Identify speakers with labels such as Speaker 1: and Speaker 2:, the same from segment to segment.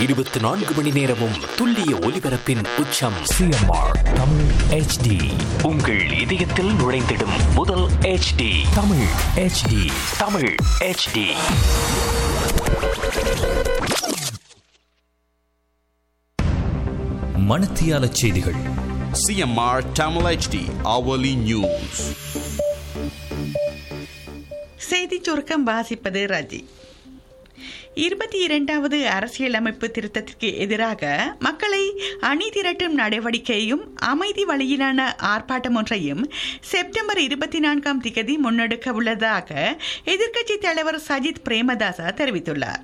Speaker 1: இருபத்தி நான்கு மணி நேரமும் துல்லிய ஒலிபரப்பின் உச்சம்
Speaker 2: சிஎம்ஆர் தமிழ் ஹெச்டி
Speaker 1: உங்கள் இதயத்தில் நுழைந்திடும் முதல் HD
Speaker 2: Tamil HD
Speaker 1: Tamil HD
Speaker 2: மணத்தியால செய்திகள்
Speaker 3: CMR Tamil HD hourly news.
Speaker 4: செய்தி சுருக்கம் வாசிப்பது ரஜி இருபத்தி இரண்டாவது அரசியலமைப்பு திருத்தத்திற்கு எதிராக மக்களை அணி திரட்டும் நடவடிக்கையும் அமைதி வழியிலான ஆர்ப்பாட்டம் ஒன்றையும் செப்டம்பர் இருபத்தி நான்காம் திகதி முன்னெடுக்க உள்ளதாக எதிர்க்கட்சித் தலைவர் சஜித் பிரேமதாசா தெரிவித்துள்ளார்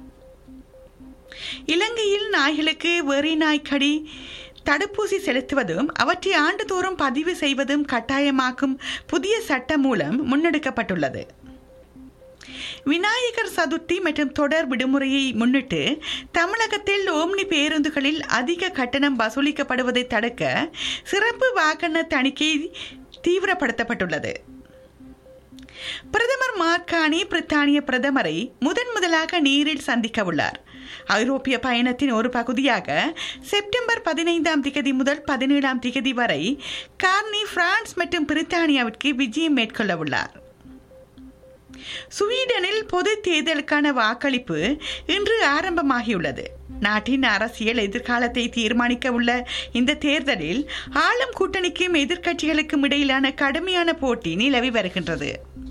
Speaker 4: இலங்கையில் நாய்களுக்கு வெறி நாய்க்கடி தடுப்பூசி செலுத்துவதும் அவற்றை ஆண்டுதோறும் பதிவு செய்வதும் கட்டாயமாக்கும் புதிய சட்டம் மூலம் முன்னெடுக்கப்பட்டுள்ளது விநாயகர் சதுர்த்தி மற்றும் தொடர் விடுமுறையை முன்னிட்டு தமிழகத்தில் ஓம்னி பேருந்துகளில் அதிக கட்டணம் வசூலிக்கப்படுவதை தடுக்க சிறப்பு வாகன தணிக்கை தீவிரப்படுத்தப்பட்டுள்ளது பிரதமர் மார்கானி பிரித்தானிய பிரதமரை முதன் முதலாக நீரில் சந்திக்க உள்ளார் ஐரோப்பிய பயணத்தின் ஒரு பகுதியாக செப்டம்பர் பதினைந்தாம் திகதி முதல் பதினேழாம் திகதி வரை கார்னி பிரான்ஸ் மற்றும் பிரித்தானியாவிற்கு விஜயம் மேற்கொள்ள உள்ளார் ஸ்வீடனில் பொது தேர்தலுக்கான வாக்களிப்பு இன்று ஆரம்பமாகியுள்ளது நாட்டின் அரசியல் எதிர்காலத்தை தீர்மானிக்க உள்ள இந்த தேர்தலில் ஆளும் கூட்டணிக்கும் எதிர்க்கட்சிகளுக்கும் இடையிலான கடுமையான போட்டி நிலவி வருகின்றது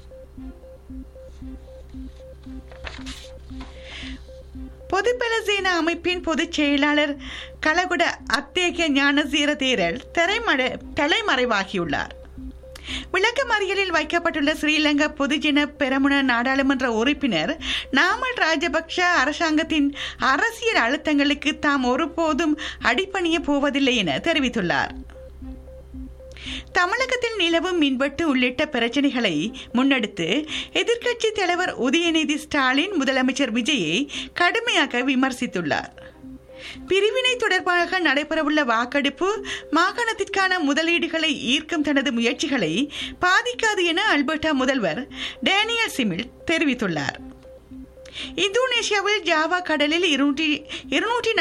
Speaker 4: பொதுபல சேனா அமைப்பின் பொதுச் செயலாளர் கலகுட அத்தேக ஞானசீர தேரல் திரைமறை தலைமறைவாகியுள்ளார் விளக்கமறியலில் வைக்கப்பட்டுள்ள ஸ்ரீலங்கா பொதுஜன பெரமுன நாடாளுமன்ற உறுப்பினர் நாமல் ராஜபக்ஷ அரசாங்கத்தின் அரசியல் அழுத்தங்களுக்கு தாம் ஒருபோதும் அடிப்பணிய போவதில்லை என தெரிவித்துள்ளார் தமிழகத்தில் நிலவும் மின்வெட்டு உள்ளிட்ட பிரச்சனைகளை முன்னெடுத்து எதிர்க்கட்சி தலைவர் உதயநிதி ஸ்டாலின் முதலமைச்சர் விஜயை கடுமையாக விமர்சித்துள்ளார் பிரிவினை தொடர்பாக நடைபெறவுள்ள வாக்கெடுப்பு மாகாணத்திற்கான முதலீடுகளை ஈர்க்கும் தனது முயற்சிகளை பாதிக்காது என அல்பர்டா முதல்வர் டேனியல் சிமில் தெரிவித்துள்ளார் இந்தோனேஷியாவில் ஜாவா கடலில் இருநூற்றி இருநூற்றி